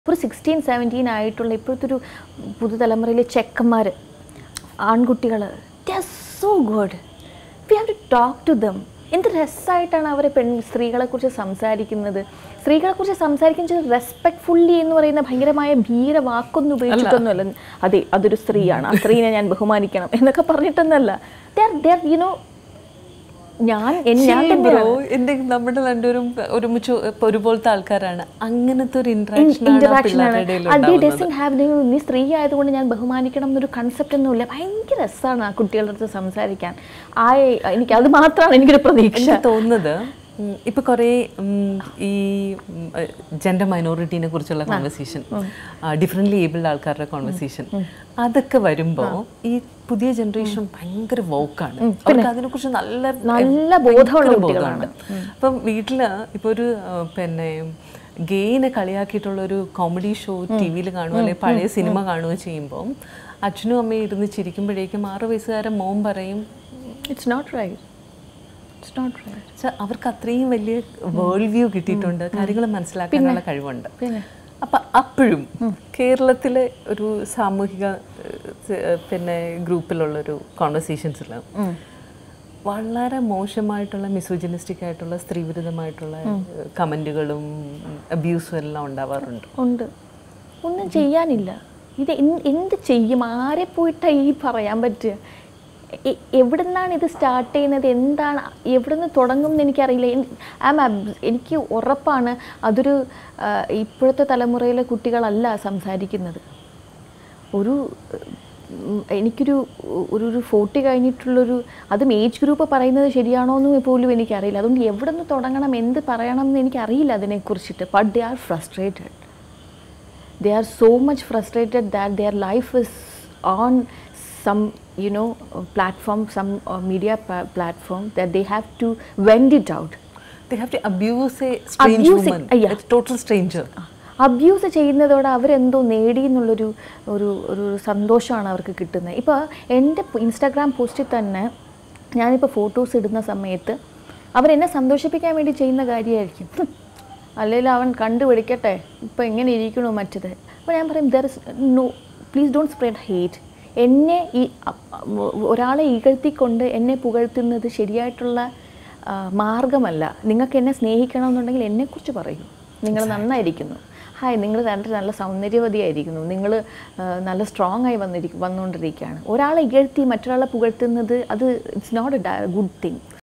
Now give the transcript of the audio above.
ഒരു sixteen seventeen ആയിട്ടുള്ള ഇപ്പോഴത്തെ ഒരു പുതുതലമുറയിലെ ചെക്കന്മാർ ആൺകുട്ടികൾ they are so good we have to talk to them എന്ത് രസമായിട്ടാണ് അവർ പെൺ സ്ത്രീകളെക്കുറിച്ച് സംസാരിക്കുന്നത് സ്ത്രീകളെക്കുറിച്ച് സംസാരിക്കുന്നത് റെസ്പെക്ട്ഫുള്ളി എന്ന് പറയുന്ന ഭയങ്കരമായ ഭീര വാക്കൊന്നും ഉപയോഗിച്ചിട്ടൊന്നുമല്ല അതെ അതൊരു സ്ത്രീയാണ് ആ സ്ത്രീനെ ഞാൻ ബഹുമാനിക്കണം എന്നൊക്കെ പറഞ്ഞിട്ടൊന്നല്ല ദർ ദർ യുനോ ഞാൻ എൻ- ഞാൻ ബ്രോ തന്നെയാണ് എന്റെ നമ്മുടെ രണ്ടുപേരും ഒരുമിച്ച് ഇപ്പൊ ഒരുപോലത്തെ ആൾക്കാരാണ് അങ്ങനത്തെ ഒരു ഇന്ററാക്ഷൻ ഇന്ററാക്ഷൻ ആണ് അത് ഡസൻ ഹാവ് നീ സ്ത്രീ ആയതുകൊണ്ട് ഞാൻ ബഹുമാനിക്കണം എന്നൊരു കൺസെപ്റ്റ് ഒന്നുമില്ല ഭയങ്കര രസമാണ് ആ കുട്ടികളുടെ അടുത്ത് സംസാരിക്കാൻ ആ എനിക്ക് അത് മാത്രമാണ് എനിക്കൊരു പ്രതീക്ഷ എനിക്ക് തോന്നുന്നത് ഉം, ഇപ്പൊ കുറേ ഉം, ഈ ജെൻഡർ മൈനോറിറ്റീനെ കുറിച്ചുള്ള കോൺവെർസേഷൻ ഡിഫറെൻ്റ്ലി ഏബിൾഡ് ആൾക്കാരുടെ കോൺവെർസേഷൻ അതൊക്കെ വരുമ്പോ ഈ പുതിയ ജനറേഷൻ ഭയങ്കര വോക്കാണ് അവർക്ക് അതിനെക്കുറിച്ച് നല്ല നല്ല ബോധമുള്ള ഭയങ്കര കുട്ടികളാണ്. ബോധമുണ്ട്. അപ്പം വീട്ടില് ഇപ്പൊ ഒരു ആ, പിന്നെ ഗെയിനെ കളിയാക്കിയിട്ടുള്ള ഒരു കോമഡി ഷോ ടി വിയിൽ കാണുക അല്ലെങ്കിൽ പഴയ സിനിമ കാണുകയോ ചെയ്യുമ്പോൾ അച്ഛനും അമ്മയും ഇരുന്ന് ചിരിക്കുമ്പോഴേക്കും ആറ് വയസ്സുകാരൻ മോൻ പറയും it's not right it's not right ച്ച, അവർക്ക് അത്രയും വലിയ വേൾഡ് വ്യൂ കിട്ടിയിട്ടുണ്ട് കാര്യങ്ങൾ മനസ്സിലാക്കാനുള്ള കഴിവുണ്ട് അപ്പൊ അപ്പോഴും കേരളത്തിലെ ഒരു സാമൂഹിക ഏഹ്, ഏഹ്, പിന്നെ ഗ്രൂപ്പിലുള്ളൊരു കോൺവെർസേഷൻസിൽ വളരെ മോശമായിട്ടുള്ള മിസോജിനിസ്റ്റിക് ആയിട്ടുള്ള സ്ത്രീവിരുദ്ധമായിട്ടുള്ള കമന്റുകളും അബ്യൂസും എല്ലാം ഉണ്ടാവാറുണ്ട് ഉണ്ട് ഒന്നും ചെയ്യാനില്ല ഇത് എന്ത് എന്ത് ചെയ്യും ആരെ പോയിട്ടാ ഈ പറയാൻ പറ്റുക എ- എവിടെ നിന്നാണ് ഇത് സ്റ്റാർട്ട് ചെയ്യുന്നത് എന്താണ് എവിടെ നിന്ന് തുടങ്ങും എന്ന് എനിക്കറിയില്ല ആം എനിക്ക് ഉറപ്പാണ് അതൊരു ആ, ഇപ്പോഴത്തെ തലമുറയിലെ കുട്ടികളല്ല സംസാരിക്കുന്നത് ഒരു ഉം, എനിക്കൊരു ഒരു ഒരു ഫോർട്ടി കഴിഞ്ഞിട്ടുള്ളൊരു അതും ഏജ് ഗ്രൂപ്പ് പറയുന്നത് ശരിയാണോ എന്ന് പോലും എനിക്കറിയില്ല അതുകൊണ്ട് എവിടെ നിന്ന് തുടങ്ങണം എന്ത് പറയണം എന്ന് എനിക്കറിയില്ല അതിനെക്കുറിച്ചിട്ട് but they are frustrated they are so much frustrated that their life is on some you know uh, platform some uh, media pa- platform that they have to vent it out they have to abuse a strange Abuse it, woman yeah. a total stranger abuse ചെയ്യുന്നതോടെ അവരെന്തോ നേടി എന്നുള്ളൊരു ഒരു ഒരു സന്തോഷമാണ് അവർക്ക് കിട്ടുന്നത് ഇപ്പോൾ എൻ്റെ ഇൻസ്റ്റാഗ്രാം പോസ്റ്റിൽ തന്നെ ഞാനിപ്പോൾ ഫോട്ടോസ് ഇടുന്ന സമയത്ത് അവരെന്നെ സന്തോഷിപ്പിക്കാൻ വേണ്ടി ചെയ്യുന്ന കാര്യമായിരിക്കും അല്ലെങ്കിൽ അവൻ കണ്ടുപിടിക്കട്ടെ ഇപ്പോൾ എങ്ങനെ ഇരിക്കണോ മറ്റത് അപ്പോൾ ഞാൻ പറയും there is no please don't spread hate എന്നെ ഈ അ- അ- ഒരാളെ ഇകഴ്ത്തിക്കൊണ്ട് എന്നെ പുകഴ്ത്തുന്നത് ശരിയായിട്ടുള്ള ആ, മാർഗമല്ല നിങ്ങൾക്ക് എന്നെ സ്നേഹിക്കണമെന്നുണ്ടെങ്കിൽ എന്നെക്കുറിച്ച് പറയൂ നിങ്ങൾ നന്നായിരിക്കുന്നു ഹായ് നിങ്ങൾ രണ്ട് നല്ല സൗന്ദര്യവതിയായിരിക്കുന്നു നിങ്ങൾ നല്ല സ്ട്രോങ് ആയി വന്നിരിക്കും വന്നുകൊണ്ടിരിക്കുകയാണ് ഒരാളെ ഇകഴ്ത്തി മറ്റൊരാളെ പുകഴ്ത്തുന്നത് അത് it's not a good thing